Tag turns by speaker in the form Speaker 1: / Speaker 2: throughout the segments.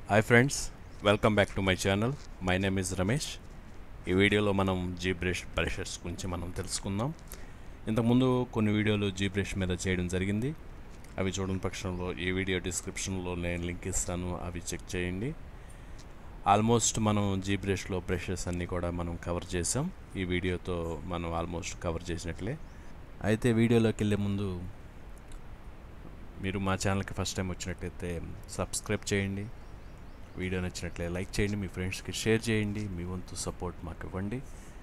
Speaker 1: hi friends welcome back to my channel my name is Ramesh ఈ వీడియోలో మనం G brush brushes గురించి మనం తెలుసుకుందాం ఇంతకుముందు కొన్ని వీడియోలు జీ బ్రష్ మీద చేయడం జరిగింది అవి చూడని పక్షంలో ఈ వీడియో డిస్క్రిప్షన్లో నేను లింక్ ఇస్తాను అవి చెక్ చేయండి ఆల్మోస్ట్ మనం జీ బ్రష్లో బ్రషెస్ అన్నీ కూడా మనం కవర్ చేసాం ఈ వీడియోతో మనం ఆల్మోస్ట్ కవర్ చేసినట్లే అయితే వీడియోలోకి వెళ్ళే ముందు మీరు మా ఛానల్కి ఫస్ట్ టైం వచ్చినట్లయితే సబ్స్క్రైబ్ చేయండి వీడియో నచ్చినట్లయితే లైక్ చేయండి మీ ఫ్రెండ్స్కి షేర్ చేయండి మీ వంతు సపోర్ట్ మాకు ఇవ్వండి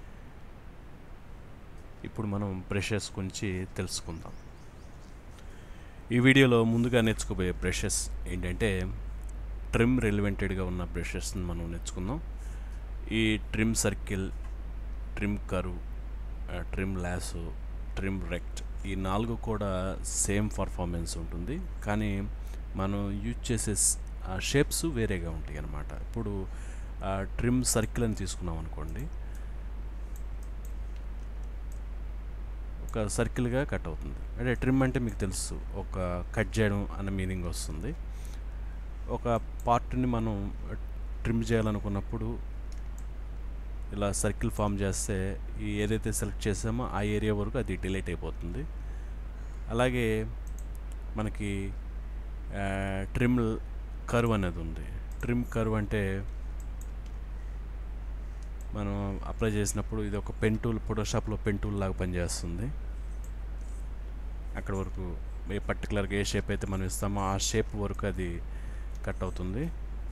Speaker 1: ఇప్పుడు మనం బ్రషెస్ గురించి తెలుసుకుందాం ఈ వీడియోలో ముందుగా నేర్చుకోబోయే బ్రషెస్ ఏంటంటే ట్రిమ్ రిలివెంటెడ్గా ఉన్న బ్రషెస్ని మనం నేర్చుకుందాం ఈ trim circle trim curve trim lasso trim rect ఈ నాలుగు కూడా సేమ్ పర్ఫార్మెన్స్ ఉంటుంది కానీ మనం యూజ్ చేసే షేప్స్ వేరేగా ఉంటాయి అన్నమాట ఇప్పుడు ట్రిమ్ సర్కిల్ అని తీసుకున్నాం అనుకోండి ఒక సర్కిల్గా కట్ అవుతుంది అంటే ట్రిమ్ అంటే మీకు తెలుసు ఒక కట్ చేయడం అన్న మీనింగ్ వస్తుంది ఒక పార్ట్ని మనం ట్రిమ్ చేయాలనుకున్నప్పుడు ఇలా సర్కిల్ ఫామ్ చేస్తే ఈ ఏదైతే సెలెక్ట్ చేసామో ఆ ఏరియా వరకు అది డిలీట్ అయిపోతుంది అలాగే మనకి ట్రిమ్ కర్వ్ అనేది ఉంది ట్రిమ్ కర్వ్ అంటే మనం అప్లై చేసినప్పుడు ఇది ఒక పెన్ టూల్ ఫోటోషాప్లో పెన్ టూల్ లాగా పనిచేస్తుంది అక్కడ వరకు ఏ పర్టికులర్గా ఏ షేప్ అయితే మనం ఇస్తామో ఆ షేప్ వరకు అది కట్ అవుతుంది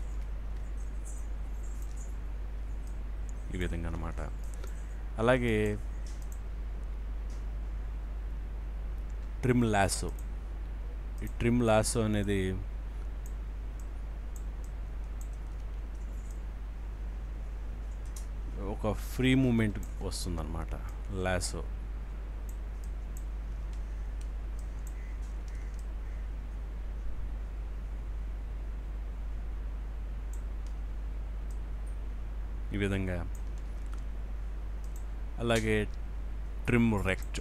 Speaker 1: ఈ విధంగా అనమాట అలాగే ట్రిమ్ లాసో ఈ ట్రిమ్ లాసో అనేది ఒక ఫ్రీ మూమెంట్ వస్తుందన్నమాట లాసో ఈ విధంగా అలాగే ట్రిమ్ రెక్ట్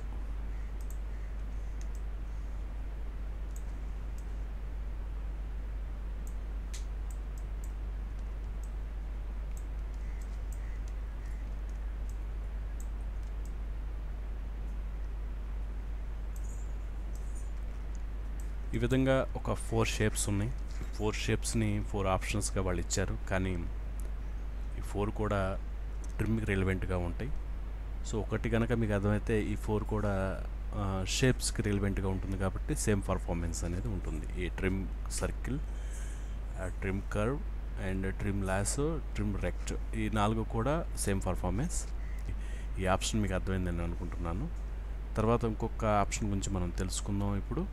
Speaker 1: ఈ విధంగా ఒక ఫోర్ షేప్స్ ఉన్నాయి ఫోర్ షేప్స్ని ఫోర్ ఆప్షన్స్గా వాళ్ళు ఇచ్చారు కానీ ఈ ఫోర్ కూడా ట్రిమ్కి రిలవెంట్గా ఉంటాయి సో ఒకటి కనుక మీకు అర్థమైతే ఈ ఫోర్ కూడా షేప్స్కి రిలవెంట్గా ఉంటుంది కాబట్టి సేమ్ పర్ఫార్మెన్స్ అనేది ఉంటుంది ఈ trim circle trim curve and trim lasso trim rect ఈ నాలుగు కూడా సేమ్ పర్ఫార్మెన్స్ ఈ ఆప్షన్ మీకు అర్థమైందని నేను అనుకుంటున్నాను తర్వాత ఇంకొక ఆప్షన్ గురించి మనం తెలుసుకుందాం ఇప్పుడు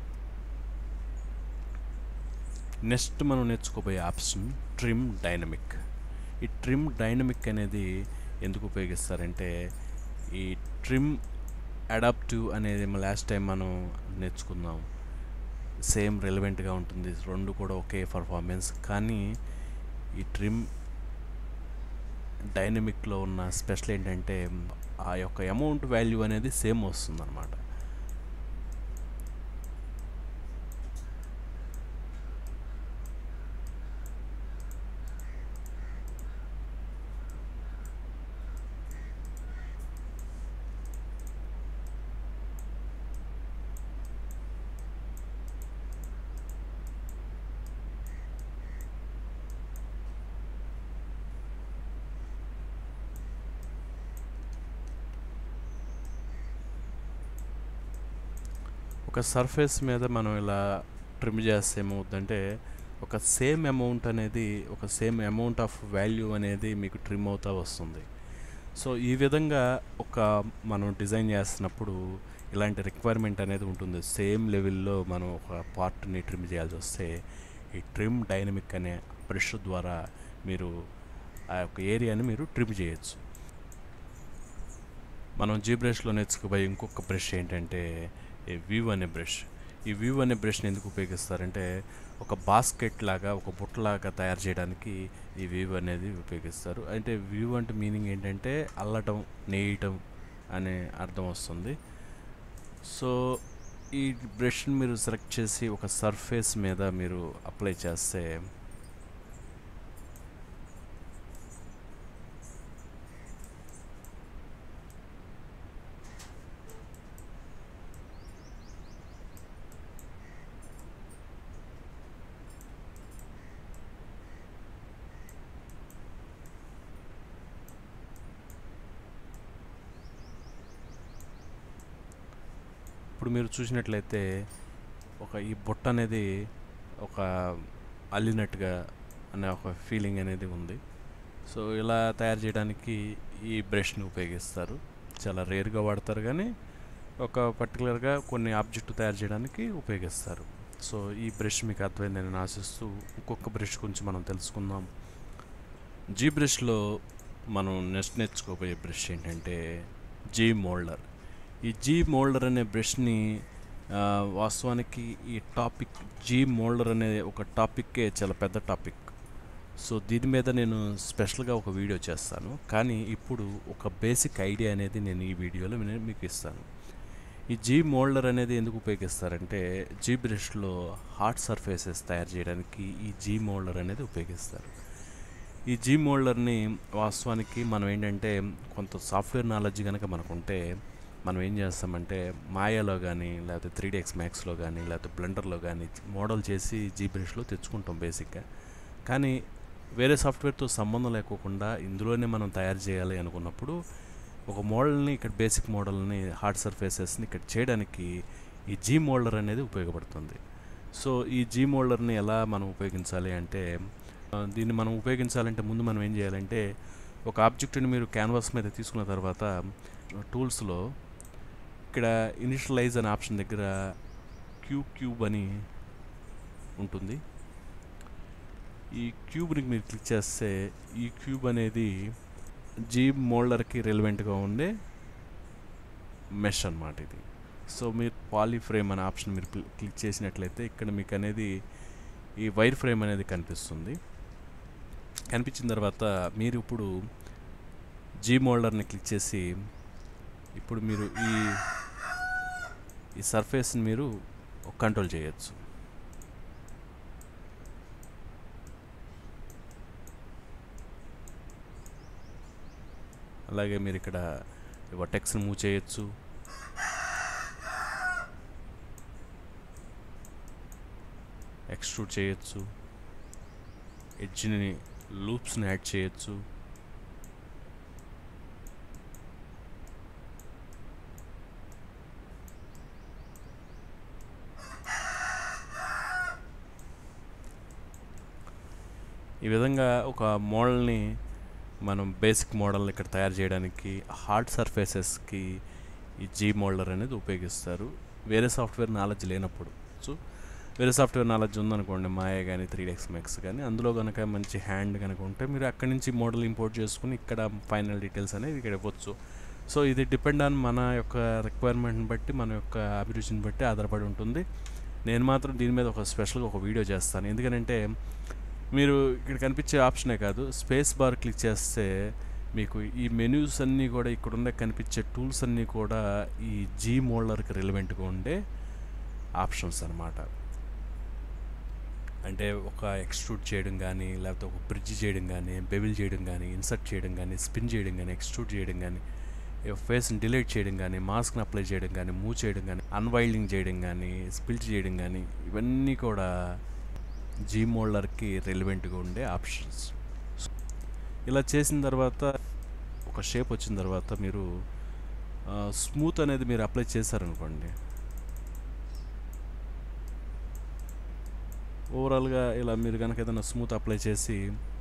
Speaker 1: నెక్స్ట్ మనం నేర్చుకోబోయే ఆప్షన్ ట్రిమ్ డైనమిక్ ఈ ట్రిమ్ డైనమిక్ అనేది ఎందుకు ఉపయోగిస్తారంటే ఈ ట్రిమ్ అడాప్టివ్ అనేది లాస్ట్ టైం మనం నేర్చుకుందాం సేమ్ రెలవెంట్గా ఉంటుంది రెండు కూడా ఒకే పర్ఫార్మెన్స్ కానీ ఈ ట్రిమ్ డైనమిక్లో ఉన్న స్పెషల్ ఏంటంటే ఆ యొక్క అమౌంట్ వాల్యూ అనేది సేమ్ వస్తుంది అనమాట ఒక సర్ఫేస్ మీద మనం ఇలా ట్రిమ్ చేస్తే ఏమవుతుందంటే ఒక సేమ్ అమౌంట్ అనేది ఒక సేమ్ అమౌంట్ ఆఫ్ వాల్యూ అనేది మీకు ట్రిమ్ అవుతా వస్తుంది సో ఈ విధంగా ఒక మనం డిజైన్ చేస్తున్నప్పుడు ఇలాంటి రిక్వైర్మెంట్ అనేది ఉంటుంది సేమ్ లెవెల్లో మనం ఒక పార్ట్ని ట్రిమ్ చేయాల్సి వస్తే ఈ ట్రిమ్ డైనమిక్ అనే బ్రష్ ద్వారా మీరు ఆ యొక్క ఏరియాని మీరు ట్రిమ్ చేయొచ్చు మనం జీ బ్రష్లో నేర్చుకోబోయే ఇంకొక బ్రష్ ఏంటంటే ఈ వ్యూ అనే బ్రష్ ఈ వ్యూ అనే బ్రష్ని ఎందుకు ఉపయోగిస్తారంటే ఒక బాస్కెట్ లాగా ఒక బుట్టలాగా తయారు చేయడానికి ఈ వ్యూ అనేది ఉపయోగిస్తారు అంటే వ్యూ అంటే మీనింగ్ ఏంటంటే అల్లటం నేయటం అనే అర్థం వస్తుంది సో ఈ బ్రష్ని మీరు సెలెక్ట్ చేసి ఒక సర్ఫేస్ మీద మీరు అప్లై చేస్తే ఇప్పుడు మీరు చూసినట్లయితే ఒక ఈ బుట్ట అనేది ఒక అల్లినట్టుగా అనే ఒక ఫీలింగ్ అనేది ఉంది సో ఇలా తయారు చేయడానికి ఈ బ్రష్ని ఉపయోగిస్తారు చాలా రేర్గా వాడతారు కానీ ఒక పర్టికులర్గా కొన్ని ఆబ్జెక్ట్ తయారు చేయడానికి ఉపయోగిస్తారు సో ఈ బ్రష్ మీకు అర్థమైందని నేను ఆశిస్తూ ఇంకొక బ్రష్ గురించి మనం తెలుసుకుందాం జీ బ్రష్లో మనం నెక్స్ట్ నేర్చుకోబోయే బ్రష్ ఏంటంటే జీ మోల్డర్ ఈ జీ మోల్డర్ అనే బ్రష్ని ఆ, వాస్తవానికి ఈ టాపిక్ జీ మోల్డర్ అనే ఒక టాపిక్కే చాలా పెద్ద టాపిక్ సో దీని మీద నేను స్పెషల్గా ఒక వీడియో చేస్తాను కానీ ఇప్పుడు ఒక బేసిక్ ఐడియా అనేది నేను ఈ వీడియోలో నేను మీకు ఇస్తాను ఈ జీ మోల్డర్ అనేది ఎందుకు ఉపయోగిస్తారంటే జీ బ్రష్లో హార్డ్ సర్ఫేసెస్ తయారు చేయడానికి ఈ జీ మోల్డర్ అనేది ఉపయోగిస్తారు ఈ జీ మోల్డర్ని వాస్తవానికి మనం ఏంటంటే కొంత సాఫ్ట్వేర్ నాలెడ్జ్ కనుక మనకుంటే మనం ఏం చేస్తామంటే మాయాలో కానీ లేకపోతే త్రీ ఎక్స్ మ్యాక్స్లో కానీ లేకపోతే బ్లెండర్లో కానీ మోడల్ చేసి జీ బ్రష్లో తెచ్చుకుంటాం బేసిక్గా కానీ వేరే సాఫ్ట్వేర్తో సంబంధం లేకోకుండా ఇందులోనే మనం తయారు చేయాలి అనుకున్నప్పుడు ఒక మోడల్ని ఇక్కడ బేసిక్ మోడల్ని హార్డ్ సర్ఫేసెస్ని ఇక్కడ చేయడానికి ఈ జీ మోల్డర్ అనేది ఉపయోగపడుతుంది సో ఈ జీ మోల్డర్ని ఎలా మనం ఉపయోగించాలి అంటే ఆ, దీన్ని మనం ఉపయోగించాలంటే ముందు మనం ఏం చేయాలంటే ఒక ఆబ్జెక్ట్ని మీరు క్యాన్వాస్ మీద తీసుకున్న తర్వాత టూల్స్లో ఇక్కడ ఇనిషియలైజ్ అనే ఆప్షన్ దగ్గర క్యూబ్ క్యూబ్ అని ఉంటుంది ఈ క్యూబ్ని మీరు క్లిక్ చేస్తే ఈ క్యూబ్ అనేది జీ మోల్డర్కి రెలవెంట్గా ఉండే మెష్ అన్నమాట ఇది సో మీరు పాలీ ఫ్రేమ్ అనే ఆప్షన్ మీరు క్లి- క్లిక్ చేసినట్లయితే ఇక్కడ మీకు అనేది ఈ వైర్ ఫ్రేమ్ అనేది కనిపిస్తుంది కనిపించిన తర్వాత మీరు ఇప్పుడు జీ మోల్డర్ని క్లిక్ చేసి ఇప్పుడు మీరు ఈ ఈ సర్ఫేస్ని మీరు కంట్రోల్ చేయొచ్చు అలాగే మీరు ఇక్కడ టెక్స్ట్ని మూవ్ చేయొచ్చు ఎక్స్ట్రూడ్ చేయొచ్చు ఎడ్జ్ని లూప్స్ని యాడ్ చేయొచ్చు ఈ విధంగా ఒక మోడల్ని మనం బేసిక్ మోడల్ ఇక్కడ తయారు చేయడానికి హార్డ్ సర్ఫేసెస్కి ఈ జీ మోల్డర్ అనేది ఉపయోగిస్తారు వేరే సాఫ్ట్వేర్ నాలెడ్జ్ లేనప్పుడు సో వేరే సాఫ్ట్వేర్ నాలెడ్జ్ ఉందనుకోండి మాయా కానీ త్రీ డెక్స్ మ్యాక్స్ కానీ అందులో కనుక మంచి హ్యాండ్ కనుక ఉంటే మీరు అక్కడి నుంచి మోడల్ ఇంపోర్ట్ చేసుకుని ఇక్కడ ఫైనల్ డీటెయిల్స్ అనేది ఇక్కడ ఇవ్వచ్చు సో ఇది డిపెండ్ ఆన్ మన యొక్క రిక్వైర్మెంట్ని బట్టి మన యొక్క అభిరుచిని బట్టి ఆధారపడి ఉంటుంది నేను మాత్రం దీని మీద ఒక స్పెషల్గా ఒక వీడియో చేస్తాను ఎందుకంటే మీరు ఇక్కడ కనిపించే ఆప్షనే కాదు స్పేస్ బార్ క్లిక్ చేస్తే మీకు ఈ మెన్యూస్ అన్నీ కూడా ఇక్కడ ఉన్న కనిపించే టూల్స్ అన్నీ కూడా ఈ జీ మోల్డర్కి రిలవెంట్గా ఉండే ఆప్షన్స్ అన్నమాట అంటే ఒక ఎక్స్ట్రూడ్ చేయడం కానీ లేకపోతే ఒక బ్రిడ్జ్ చేయడం కానీ బెబిల్ చేయడం కానీ ఇన్సర్ట్ చేయడం కానీ స్పిన్ చేయడం కానీ ఎక్స్ట్రూడ్ చేయడం కానీ ఫేస్ని డిలీట్ చేయడం కానీ మాస్క్ని అప్లై చేయడం కానీ మూవ్ చేయడం కానీ అన్వైల్డింగ్ చేయడం కానీ స్పిల్ట్ చేయడం కానీ ఇవన్నీ కూడా జీ మోల్డర్కి రెలివెంట్గా ఉండే ఆప్షన్స్ ఇలా చేసిన తర్వాత ఒక షేప్ వచ్చిన తర్వాత మీరు స్మూత్ అనేది మీరు అప్లై చేశారనుకోండి ఓవరాల్గా ఇలా మీరు కనుక ఏదైనా స్మూత్ అప్లై చేసి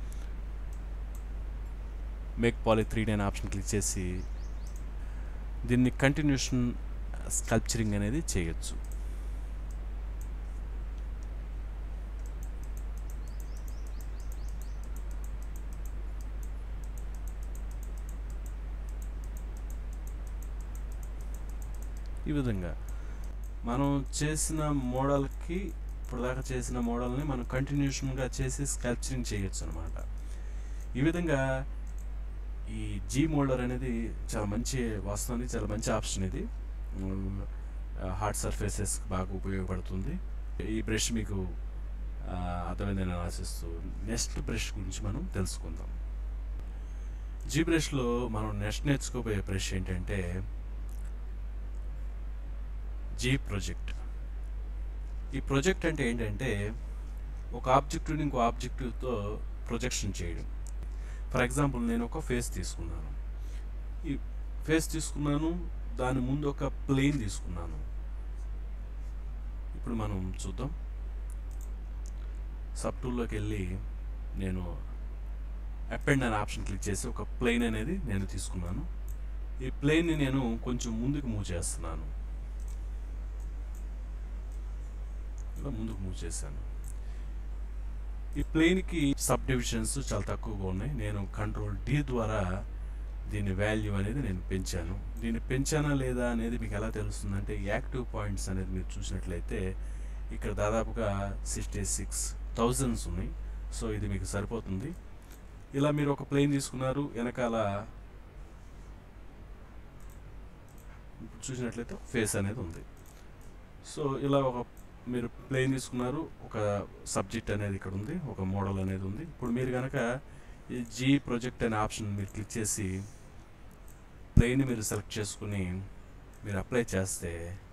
Speaker 1: make poly three nine option click చేసి దీన్ని కంటిన్యూషన్ స్కల్ప్చరింగ్ అనేది చేయొచ్చు ఈ విధంగా మనం చేసిన మోడల్కి ఇప్పుడు దాకా చేసిన మోడల్ని మనం కంటిన్యూషన్గా చేసి స్కల్ప్చరింగ్ చేయొచ్చు అనమాట ఈ విధంగా ఈ జీ మోల్డర్ అనేది చాలా మంచి వాస్తవానికి చాలా మంచి ఆప్షన్ ఇది హార్డ్ సర్ఫేసెస్ బాగా ఉపయోగపడుతుంది ఈ బ్రష్ మీకు ఆ, అర్థమైందని నేను ఆశిస్తూ నెక్స్ట్ బ్రష్ గురించి మనం తెలుసుకుందాం జీ బ్రష్లో మనం నెక్స్ట్ నేర్చుకోబోయే బ్రష్ ఏంటంటే జీ ప్రొజెక్ట్ ఈ ప్రొజెక్ట్ అంటే ఏంటంటే ఒక ఆబ్జెక్టివ్ని ఇంకో ఆబ్జెక్టివ్తో ప్రొజెక్షన్ చేయడం ఫర్ ఎగ్జాంపుల్ నేను ఒక ఫేస్ తీసుకున్నాను ఈ ఫేస్ తీసుకున్నాను దాని ముందు ఒక ప్లేన్ తీసుకున్నాను ఇప్పుడు మనం చూద్దాం సబ్ టూల్లోకి వెళ్ళి నేను అపెండ్ అనే ఆప్షన్ క్లిక్ చేసి ఒక ప్లేన్ అనేది నేను తీసుకున్నాను ఈ ప్లేన్ని నేను కొంచెం ముందుకు మూవ్ చేస్తున్నాను ఇలా ముందుకు మూవ్ చేశాను ఈ ప్లేన్కి సబ్ డివిజన్స్ చాలా తక్కువగా ఉన్నాయి నేను కంట్రోల్ డి ద్వారా దీని వాల్యూ అనేది నేను పెంచాను దీన్ని పెంచానా లేదా అనేది మీకు ఎలా తెలుస్తుందంటే యాక్టివ్ పాయింట్స్ అనేది మీరు చూసినట్లయితే ఇక్కడ దాదాపుగా సిక్స్టీ సిక్స్ థౌజండ్స్ ఉన్నాయి సో ఇది మీకు సరిపోతుంది ఇలా మీరు ఒక ప్లేన్ తీసుకున్నారు వెనకాల ఇప్పుడు చూసినట్లయితే ఫేస్ అనేది ఉంది సో ఇలా ఒక మీరు ప్లేన్ తీసుకున్నారు ఒక సబ్జెక్ట్ అనేది ఇక్కడ ఉంది ఒక మోడల్ అనేది ఉంది ఇప్పుడు మీరు కనుక ఈ జీ ప్రొజెక్ట్ అనే ఆప్షన్ మీరు క్లిక్ చేసి ప్లేన్ మీరు సెలెక్ట్ చేసుకుని మీరు అప్లై చేస్తే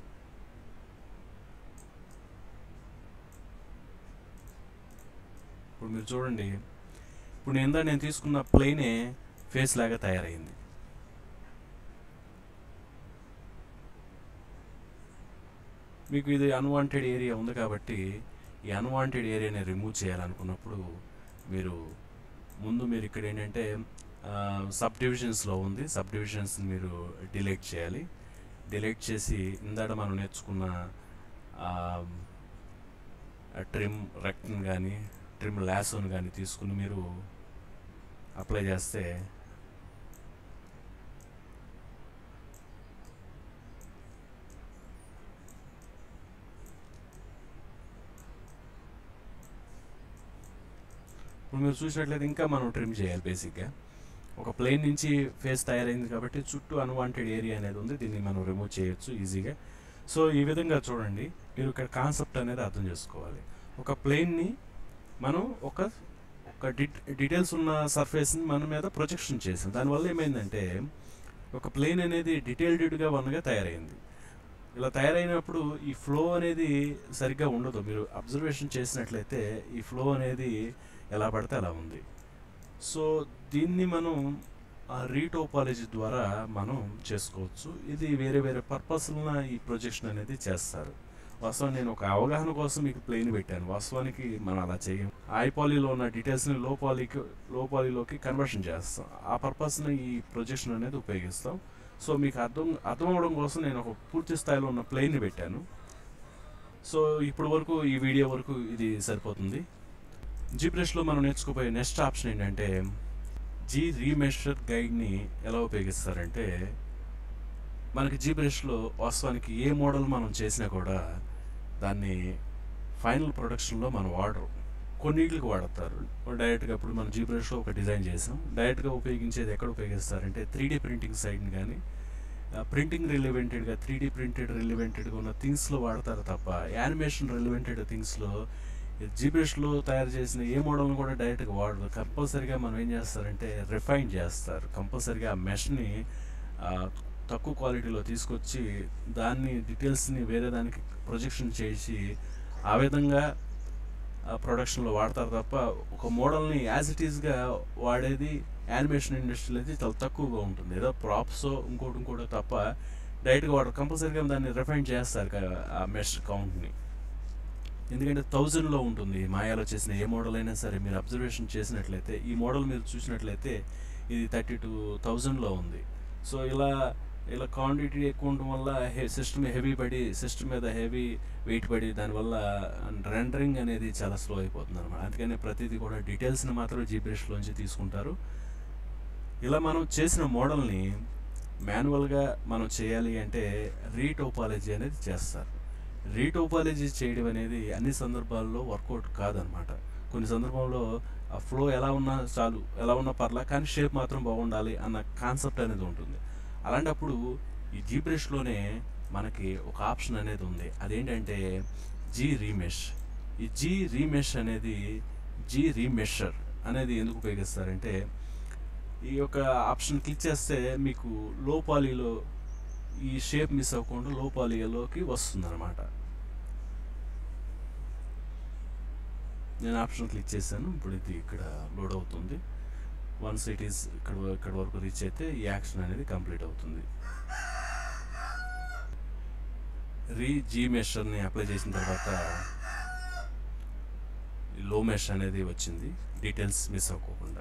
Speaker 1: ఇప్పుడు మీరు చూడండి ఇప్పుడు నేను ఇందా నేను తీసుకున్న ప్లేనే ఫేస్ లాగా తయారైంది మీకు ఇది అన్వాంటెడ్ ఏరియా ఉంది కాబట్టి ఈ అన్వాంటెడ్ ఏరియాని రిమూవ్ చేయాలనుకున్నప్పుడు మీరు ముందు మీరు ఇక్కడ ఏంటంటే సబ్ డివిజన్స్లో ఉంది సబ్ డివిజన్స్ మీరు డిలీట్ చేయాలి డిలీట్ చేసి ఇందాక మనం నేర్చుకున్న ట్రిమ్ రెక్ట్ని కానీ ట్రిమ్ లాసోని కానీ తీసుకుని మీరు అప్లై చేస్తే ఇప్పుడు మీరు చూసినట్లయితే ఇంకా మనం ట్రిమ్ చేయాలి బేసిక్గా ఒక ప్లేన్ నుంచి ఫేస్ తయారైంది కాబట్టి చుట్టూ అన్వాంటెడ్ ఏరియా అనేది ఉంది దీన్ని మనం రిమూవ్ చేయొచ్చు ఈజీగా సో ఈ విధంగా చూడండి మీరు ఇక్కడ కాన్సెప్ట్ అనేది అర్థం చేసుకోవాలి ఒక ప్లేన్ని మనం ఒక ఒక డీటెయిల్స్ ఉన్న సర్ఫేస్ని మన మీద ప్రొజెక్షన్ చేసాం దానివల్ల ఏమైందంటే ఒక ప్లేన్ అనేది డీటెయిల్డ్గా వన్గా తయారైంది ఇలా తయారైనప్పుడు ఈ ఫ్లో అనేది సరిగ్గా ఉండదు మీరు అబ్జర్వేషన్ చేసినట్లయితే ఈ ఫ్లో అనేది ఎలా పడితే అలా ఉంది సో దీన్ని మనం రీటోపాలజీ ద్వారా మనం చేసుకోవచ్చు ఇది వేరే వేరే పర్పస్లన ఈ ప్రొజెక్షన్ అనేది చేస్తారు వాస్తవం నేను ఒక అవగాహన కోసం మీకు ప్లేన్ పెట్టాను వాస్తవానికి మనం అలా చేయం ఐ పాలీలో ఉన్న డీటెయిల్స్ని లో పాలీకి లో పాలీలోకి కన్వర్షన్ చేస్తాం ఆ పర్పస్ని ఈ ప్రొజెక్షన్ అనేది ఉపయోగిస్తాం సో మీకు అర్థం అర్థం అవడం కోసం నేను ఒక పూర్తి స్థాయిలో ఉన్న ప్లేన్ని పెట్టాను సో ఇప్పటి వరకు ఈ వీడియో వరకు ఇది సరిపోతుంది జీబ్రష్లో మనం నేర్చుకోపోయే నెక్స్ట్ ఆప్షన్ ఏంటంటే జీ రీమెషర్ గైడ్ని ఎలా ఉపయోగిస్తారంటే మనకి జీబ్రష్లో వాస్తవానికి ఏ మోడల్ మనం చేసినా కూడా దాన్ని ఫైనల్ ప్రొడక్షన్లో మనం వాడరు కొన్నిటికి వాడతారు డైరెక్ట్గా ఇప్పుడు మనం జీబ్రష్లో ఒక డిజైన్ చేసాం డైరెక్ట్గా ఉపయోగించేది ఎక్కడ ఉపయోగిస్తారంటే త్రీ డీ ప్రింటింగ్ సైడ్ని కానీ ప్రింటింగ్ రిలివెంటెడ్గా త్రీ డీ ప్రింటెడ్ రిలివెంటెడ్గా ఉన్న థింగ్స్లో వాడతారు తప్ప యానిమేషన్ రిలివెంటెడ్ థింగ్స్లో జీబీఎస్లో తయారు చేసిన ఏ మోడల్ని కూడా డైరెక్ట్గా వాడరు కంపల్సరీగా మనం ఏం చేస్తారంటే రిఫైన్ చేస్తారు కంపల్సరీగా ఆ మెష్ని తక్కువ క్వాలిటీలో తీసుకొచ్చి దాన్ని డీటెయిల్స్ని వేరే దానికి ప్రొజెక్షన్ చేసి ఆ విధంగా ప్రొడక్షన్లో వాడతారు తప్ప ఒక మోడల్ని యాజ్ ఇట్ ఈస్గా వాడేది యానిమేషన్ ఇండస్ట్రీలో అయితే చాలా తక్కువగా ఉంటుంది ఏదో ప్రాప్స్ ఇంకోటి ఇంకోటి తప్ప డైరెక్ట్గా వాడరు కంపల్సరీగా దాన్ని రిఫైన్ చేస్తారు ఆ మెష్ కౌంట్ని ఎందుకంటే థౌజండ్లో ఉంటుంది మాయాలో చేసిన ఏ మోడల్ అయినా సరే మీరు అబ్జర్వేషన్ చేసినట్లయితే ఈ మోడల్ మీరు చూసినట్లయితే ఇది థర్టీ టూ థౌజండ్లో ఉంది సో ఇలా ఇలా క్వాంటిటీ ఎక్కువ ఉండడం వల్ల హె సిస్టమ్ హెవీ పడి సిస్టమ్ మీద హెవీ వెయిట్ పడి దానివల్ల రెండరింగ్ అనేది చాలా స్లో అయిపోతుంది అనమాట అందుకని ప్రతిదీ కూడా డీటెయిల్స్ని మాత్రం జీపీఎస్లోంచి తీసుకుంటారు ఇలా మనం చేసిన మోడల్ని మాన్యువల్గా మనం చేయాలి అంటే రీటోపాలజీ అనేది చేస్తారు రీటోపాలజీ చేయడం అనేది అన్ని సందర్భాల్లో వర్కౌట్ కాదనమాట కొన్ని సందర్భంలో ఆ ఫ్లో ఎలా ఉన్నా చాలు ఎలా ఉన్నా పర్లా కానీ షేప్ మాత్రం బాగుండాలి అన్న కాన్సెప్ట్ అనేది ఉంటుంది అలాంటప్పుడు ఈ జీ బ్రష్లోనే మనకి ఒక ఆప్షన్ అనేది ఉంది అదేంటంటే జీ రీమెష్ ఈ జీ రీమెష్ అనేది జీ రీమెషర్ అనేది ఎందుకు ఉపయోగిస్తారంటే ఈ యొక్క ఆప్షన్ క్లిక్ చేస్తే మీకు లో పాలీలో ఈ షేప్ మిస్ అవ్వకుండా లో పాలీలోకి వస్తుంది అనమాట నేను ఆప్షన్ క్లిక్ చేశాను ఇప్పుడు ఇది ఇక్కడ లోడ్ అవుతుంది వన్స్ ఇట్ ఈస్ ఇక్కడ ఇక్కడ వరకు రీచ్ అయితే ఈ యాక్షన్ అనేది కంప్లీట్ అవుతుంది రీ జీ మెషర్ని అప్లై చేసిన తర్వాత లో మెష్ అనేది వచ్చింది డీటెయిల్స్ మిస్ అవ్వకుండా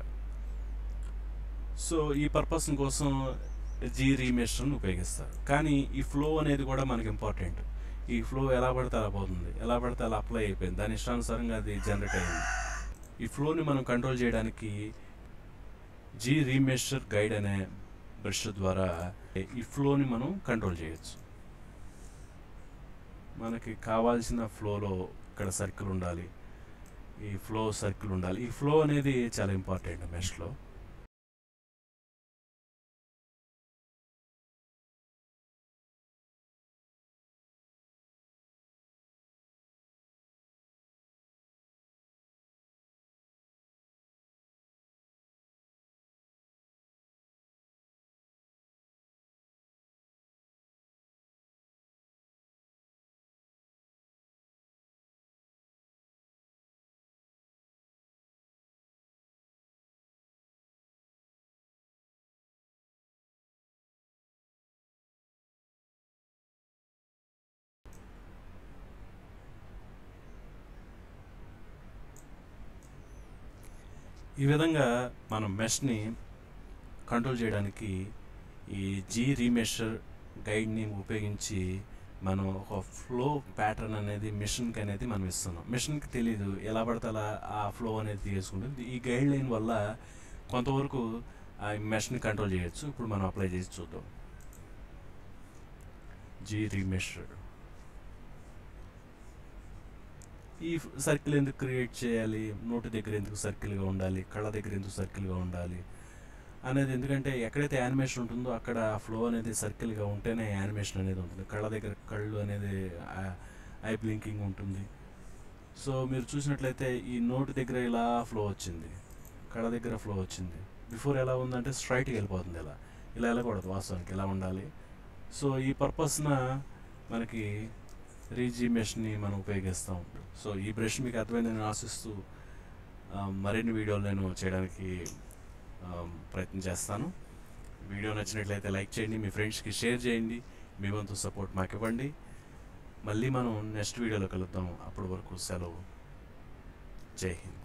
Speaker 1: సో ఈ పర్పస్ కోసం జీ రీమెషర్ని ఉపయోగిస్తారు కానీ ఈ ఫ్లో అనేది కూడా మనకి ఇంపార్టెంట్ ఈ ఫ్లో ఎలా పడితే అలా పోతుంది ఎలా పడితే అలా అప్లై అయిపోయింది దాని ఇష్టానుసారంగా అది జనరేట్ అయింది ఈ ఫ్లోని మనం కంట్రోల్ చేయడానికి జీ రీమెషర్ గైడ్ అనే బ్రష్ ద్వారా ఈ ఫ్లోని మనం కంట్రోల్ చేయొచ్చు మనకి కావాల్సిన ఫ్లోలో ఇక్కడ సర్కిల్ ఉండాలి ఈ ఫ్లో సర్కిల్ ఉండాలి ఈ ఫ్లో అనేది చాలా ఇంపార్టెంట్ మెష్లో ఈ విధంగా మనం మెష్ని కంట్రోల్ చేయడానికి ఈ జీ రీమెషర్ గైడ్ని ఉపయోగించి మనం ఒక ఫ్లో ప్యాటర్న్ అనేది మిషన్కి అనేది మనం ఇస్తున్నాం మిషన్కి తెలీదు ఎలా పడితే అలా ఆ ఫ్లో అనేది తీసుకుంటుంది ఈ గైడ్ లైన్ వల్ల కొంతవరకు ఆ మెష్ని కంట్రోల్ చేయొచ్చు ఇప్పుడు మనం అప్లై చేసి చూద్దాం జీ రీమెషర్ ఈ సర్కిల్ ఎందుకు క్రియేట్ చేయాలి నోటి దగ్గర ఎందుకు సర్కిల్గా ఉండాలి కళ్ళ దగ్గర ఎందుకు సర్కిల్గా ఉండాలి అనేది ఎందుకంటే ఎక్కడైతే యానిమేషన్ ఉంటుందో అక్కడ ఫ్లో అనేది సర్కిల్గా ఉంటేనే యానిమేషన్ అనేది ఉంటుంది కళ్ళ దగ్గర కళ్ళు అనేది ఐ బ్లింకింగ్ ఉంటుంది సో మీరు చూసినట్లయితే ఈ నోటి దగ్గర ఇలా ఫ్లో వచ్చింది కళ్ళ దగ్గర ఫ్లో వచ్చింది బిఫోర్ ఎలా ఉందంటే స్ట్రైట్గా వెళ్ళిపోతుంది ఇలా ఇలా వెళ్ళకూడదు వాస్తవానికి ఇలా ఉండాలి సో ఈ పర్పస్న మనకి రీజీ మెష్ని మనం ఉపయోగిస్తూ ఉంటాం సో ఈ బ్రష్ మీకు అర్థమైంది నేను ఆశిస్తూ ఆ, మరిన్ని వీడియోలు నేను చేయడానికి ఆ, ప్రయత్నం చేస్తాను వీడియో నచ్చినట్లయితే లైక్ చేయండి మీ ఫ్రెండ్స్కి షేర్ చేయండి మీ వంతు సపోర్ట్ మాకు ఇవ్వండి మళ్ళీ మనం నెక్స్ట్ వీడియోలో కలుద్దాం అప్పటి వరకు సెలవు జై హింద్